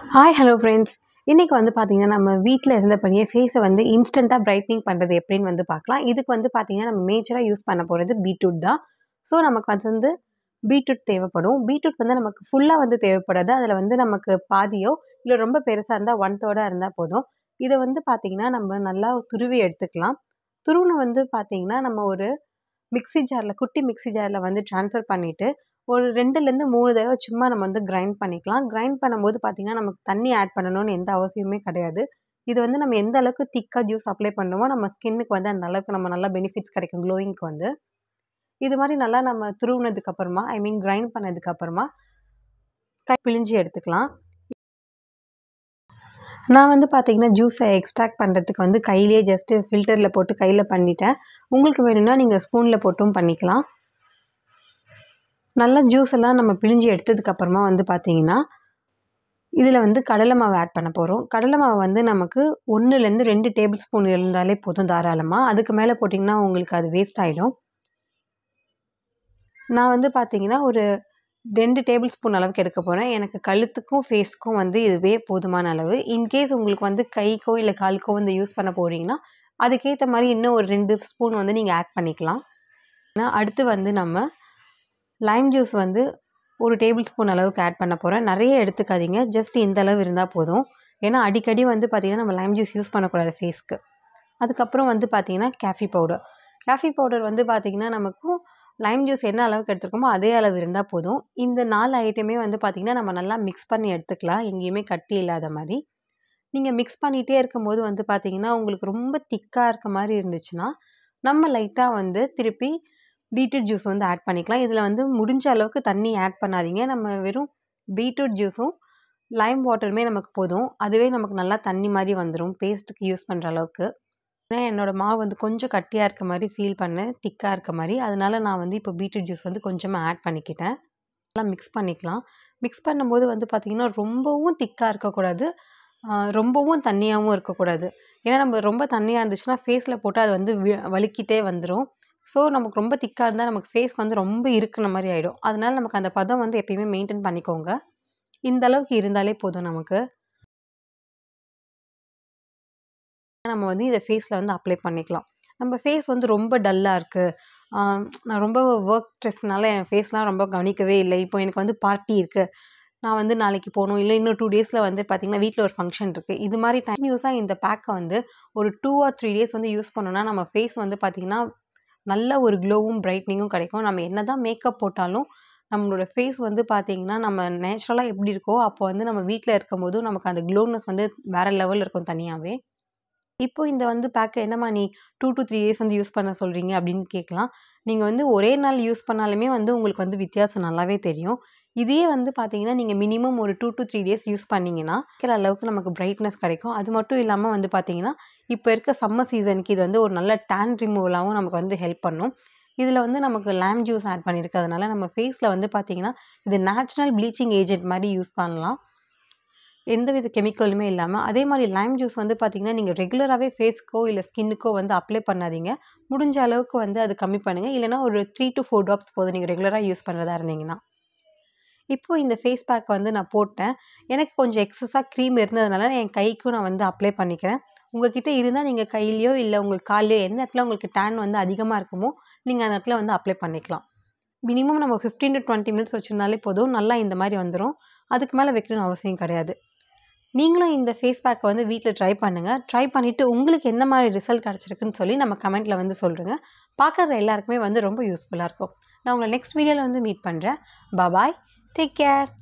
hi hello friends இன்றைக்கி வந்து பார்த்திங்கன்னா நம்ம வீட்டில் இருந்தபடியே ஃபேஸை வந்து இன்ஸ்டண்ட்டாக பிரைட்னிங் பண்ணுறது எப்படின்னு வந்து பார்க்கலாம் இதுக்கு வந்து பார்த்திங்கன்னா நம்ம மேஜராக யூஸ் பண்ண போகிறது பீட்ரூட் தான் ஸோ நமக்கு அது வந்து பீட்ரூட் தேவைப்படும் பீட்ரூட் வந்து நமக்கு ஃபுல்லாக வந்து தேவைப்படாது அதில் வந்து நமக்கு பாதியோ இல்லை ரொம்ப பெருசாக இருந்தால் ஒன் தேர்டாக இருந்தால் போதும் இதை வந்து பார்த்திங்கன்னா நம்ம நல்லா துருவி எடுத்துக்கலாம் துருவின வந்து பார்த்திங்கன்னா நம்ம ஒரு மிக்ஸி ஜாரில் குட்டி மிக்ஸி ஜாரில் வந்து ட்ரான்ஸ்ஃபர் பண்ணிவிட்டு ஒரு ரெண்டுலேருந்து மூணு தடவை சும்மா நம்ம வந்து கிரைண்ட் பண்ணிக்கலாம் கிரைண்ட் பண்ணும்போது பார்த்திங்கன்னா நமக்கு தண்ணி ஆட் பண்ணணும்னு எந்த அவசியமே கிடையாது இது வந்து நம்ம எந்த அளவுக்கு திக்காக ஜூஸ் அப்ளை பண்ணுமோ நம்ம ஸ்கின்னுக்கு வந்து அந்த அளவுக்கு நம்ம நல்லா பெனிஃபிட்ஸ் கிடைக்கும் க்ளோயிங்க்கு வந்து இது மாதிரி நல்லா நம்ம துருவினதுக்கு அப்புறமா ஐ மீன் கிரைண்ட் பண்ணதுக்கு அப்புறமா கை பிழிஞ்சு எடுத்துக்கலாம் நான் வந்து பார்த்தீங்கன்னா ஜூஸை எக்ஸ்ட்ராக்ட் பண்ணுறதுக்கு வந்து கையிலேயே ஜஸ்ட்டு ஃபில்டரில் போட்டு கையில் பண்ணிட்டேன் உங்களுக்கு வேணும்னா நீங்கள் ஸ்பூனில் போட்டும் பண்ணிக்கலாம் நல்லா ஜூஸ் எல்லாம் நம்ம பிழிஞ்சு எடுத்ததுக்கப்புறமா வந்து பார்த்தீங்கன்னா இதில் வந்து கடலை மாவு ஆட் பண்ண போகிறோம் கடலை மாவு வந்து நமக்கு ஒன்றுலேருந்து ரெண்டு டேபிள் ஸ்பூன் இருந்தாலே போதும் தாராளமாக அதுக்கு மேலே போட்டிங்கன்னா உங்களுக்கு அது வேஸ்ட் ஆகிடும் நான் வந்து பார்த்தீங்கன்னா ஒரு ரெண்டு டேபிள் ஸ்பூன் அளவுக்கு எடுக்க போகிறேன் எனக்கு கழுத்துக்கும் ஃபேஸ்க்கும் வந்து இதுவே போதுமான அளவு இன்கேஸ் உங்களுக்கு வந்து கைக்கோ இல்லை காலுக்கோ வந்து யூஸ் பண்ண போகிறீங்கன்னா அதுக்கேற்ற மாதிரி இன்னும் ஒரு ரெண்டு ஸ்பூன் வந்து நீங்கள் ஆட் பண்ணிக்கலாம் அடுத்து வந்து நம்ம லைம் ஜூஸ் வந்து ஒரு டேபிள் ஸ்பூன் அளவுக்கு ஆட் பண்ண போகிறேன் நிறைய எடுத்துக்காதீங்க ஜஸ்ட் இந்த அளவு இருந்தால் போதும் ஏன்னா அடிக்கடி வந்து பார்த்திங்கன்னா நம்ம லைம் ஜூஸ் யூஸ் பண்ணக்கூடாது ஃபேஸ்க்கு அதுக்கப்புறம் வந்து பார்த்திங்கன்னா கேஃபி பவுடர் கேஃபி பவுடர் வந்து பார்த்திங்கன்னா நமக்கும் லைம் ஜூஸ் என்ன அளவுக்கு எடுத்துருக்கோமோ அதே அளவு இருந்தால் போதும் இந்த நாலு ஐட்டமே வந்து பார்த்திங்கன்னா நம்ம நல்லா மிக்ஸ் பண்ணி எடுத்துக்கலாம் எங்கேயுமே கட்டி இல்லாத மாதிரி நீங்கள் மிக்ஸ் பண்ணிகிட்டே இருக்கும்போது வந்து பார்த்திங்கன்னா உங்களுக்கு ரொம்ப திக்காக இருக்க மாதிரி இருந்துச்சுன்னா நம்ம லைட்டாக வந்து திருப்பி பீட்ரூட் ஜூஸ் வந்து ஆட் பண்ணிக்கலாம் இதில் வந்து முடிஞ்ச அளவுக்கு தண்ணி ஆட் பண்ணாதீங்க நம்ம வெறும் பீட்ரூட் ஜூஸும் லைம் வாட்டருமே நமக்கு போதும் அதுவே நமக்கு நல்லா தண்ணி மாதிரி வந்துடும் பேஸ்ட்டுக்கு யூஸ் பண்ணுற அளவுக்கு ஏன்னா என்னோடய மாவு வந்து கொஞ்சம் கட்டியாக இருக்க மாதிரி ஃபீல் பண்ணேன் திக்காக இருக்க மாதிரி அதனால நான் வந்து இப்போ பீட்ரூட் ஜூஸ் வந்து கொஞ்சமாக ஆட் பண்ணிக்கிட்டேன் நல்லா மிக்ஸ் பண்ணிக்கலாம் மிக்ஸ் பண்ணும்போது வந்து பார்த்திங்கன்னா ரொம்பவும் திக்காக இருக்கக்கூடாது ரொம்பவும் தண்ணியாகவும் இருக்கக்கூடாது ஏன்னா நம்ம ரொம்ப தண்ணியாக இருந்துச்சுன்னா ஃபேஸில் போட்டு அது வந்து வலிக்கிட்டே வந்துடும் ஸோ நமக்கு ரொம்ப திக்காக இருந்தால் நமக்கு ஃபேஸ் வந்து ரொம்ப இருக்குன மாதிரி ஆகிடும் அதனால் நமக்கு அந்த பதம் வந்து எப்பயுமே மெயின்டைன் பண்ணிக்கோங்க இந்த அளவுக்கு இருந்தாலே போதும் நமக்கு நம்ம வந்து இதை ஃபேஸில் வந்து அப்ளை பண்ணிக்கலாம் நம்ம ஃபேஸ் வந்து ரொம்ப டல்லாக இருக்குது நான் ரொம்ப ஒர்க் ஸ்ட்ரெஸ்னால என் ஃபேஸ்லாம் ரொம்ப கவனிக்கவே இல்லை இப்போ எனக்கு வந்து பார்ட்டி இருக்குது நான் வந்து நாளைக்கு போகணும் இல்லை இன்னும் டூ டேஸில் வந்து பார்த்திங்கன்னா வீட்டில் ஒரு ஃபங்க்ஷன் இருக்குது இது மாதிரி டைம் யூஸாக இந்த பேக்கை வந்து ஒரு டூ ஆர் த்ரீ டேஸ் வந்து யூஸ் பண்ணோன்னா நம்ம ஃபேஸ் வந்து பார்த்திங்கன்னா நல்ல ஒரு க்ளோவும் பிரைட்னிங்கும் கிடைக்கும் நம்ம என்ன தான் மேக்கப் போட்டாலும் நம்மளோட ஃபேஸ் வந்து பார்த்திங்கன்னா நம்ம நேச்சுரலாக எப்படி இருக்கோ அப்போ வந்து நம்ம வீட்டில் இருக்கும் போதும் நமக்கு அந்த க்ளோனஸ் வந்து வேறு லெவலில் இருக்கும் தனியாகவே இப்போ இந்த வந்து பேக்கை என்னம்மா நீ டூ டு த்ரீ டேஸ் வந்து யூஸ் பண்ண சொல்கிறீங்க அப்படின்னு கேட்கலாம் நீங்கள் வந்து ஒரே நாள் யூஸ் பண்ணாலுமே வந்து உங்களுக்கு வந்து வித்தியாசம் நல்லாவே தெரியும் இதே வந்து பார்த்தீங்கன்னா நீங்கள் மினிமம் ஒரு two to three days use பண்ணிங்கன்னா இருக்கிற அளவுக்கு நமக்கு பிரைட்னஸ் கிடைக்கும் அது மட்டும் இல்லாமல் வந்து பார்த்தீங்கன்னா இப்போ இருக்க சம்மர் சீசனுக்கு இது வந்து ஒரு நல்ல டேன் ரிமூவலாகவும் நமக்கு வந்து ஹெல்ப் பண்ணும் இதில் வந்து நமக்கு லேம் ஜூஸ் ஆட் பண்ணியிருக்கிறதுனால நம்ம ஃபேஸில் வந்து பார்த்திங்கன்னா இது நேச்சுரல் ப்ளீச்சிங் ஏஜென்ட் மாதிரி யூஸ் பண்ணலாம் எந்த வித கெமிக்கலுமே இல்லாமல் அதே மாதிரி லைம் ஜூஸ் வந்து பார்த்திங்கன்னா நீங்கள் ரெகுலராகவே ஃபேஸ்க்கோ இல்லை ஸ்கின்னுக்கோ வந்து அப்ளை பண்ணாதீங்க முடிஞ்ச அளவுக்கு வந்து அது கம்மி பண்ணுங்கள் இல்லைனா ஒரு த்ரீ டு ஃபோர் ட்ராப்ஸ் போதும் நீங்கள் ரெகுலராக யூஸ் பண்ணுறதா இருந்தீங்கன்னா இப்போது இந்த ஃபேஸ் பேக் வந்து நான் போட்டேன் எனக்கு கொஞ்சம் எக்ஸஸாக க்ரீம் இருந்ததுனால என் கைக்கும் நான் வந்து அப்ளை பண்ணிக்கிறேன் உங்ககிட்ட இருந்தால் நீங்கள் கையிலையோ இல்லை உங்கள் கால்லையோ எந்த இடத்துல உங்களுக்கு டேன் வந்து அதிகமாக இருக்குமோ நீங்கள் அந்த இடத்துல வந்து அப்ளை பண்ணிக்கலாம் மினிமம் நம்ம ஃபிஃப்டீன் டு டுவெண்ட்டி மினிட்ஸ் வச்சுருந்தாலே போதும் நல்லா இந்த மாதிரி வந்துடும் அதுக்கு மேலே வைக்கணும்னு அவசியம் கிடையாது நீங்களும் இந்த ஃபேஸ் பேக்கை வந்து வீட்டில் ட்ரை பண்ணுங்கள் ட்ரை பண்ணிவிட்டு உங்களுக்கு எந்த மாதிரி ரிசல்ட் கிடச்சிருக்குன்னு சொல்லி நம்ம கமெண்ட்டில் வந்து சொல்லுங்க பார்க்குற எல்லாருக்குமே வந்து ரொம்ப யூஸ்ஃபுல்லாக இருக்கும் நான் உங்களை நெக்ஸ்ட் வீடியோவில் வந்து மீட் பண்ணுறேன் பாய் டேக் கேர்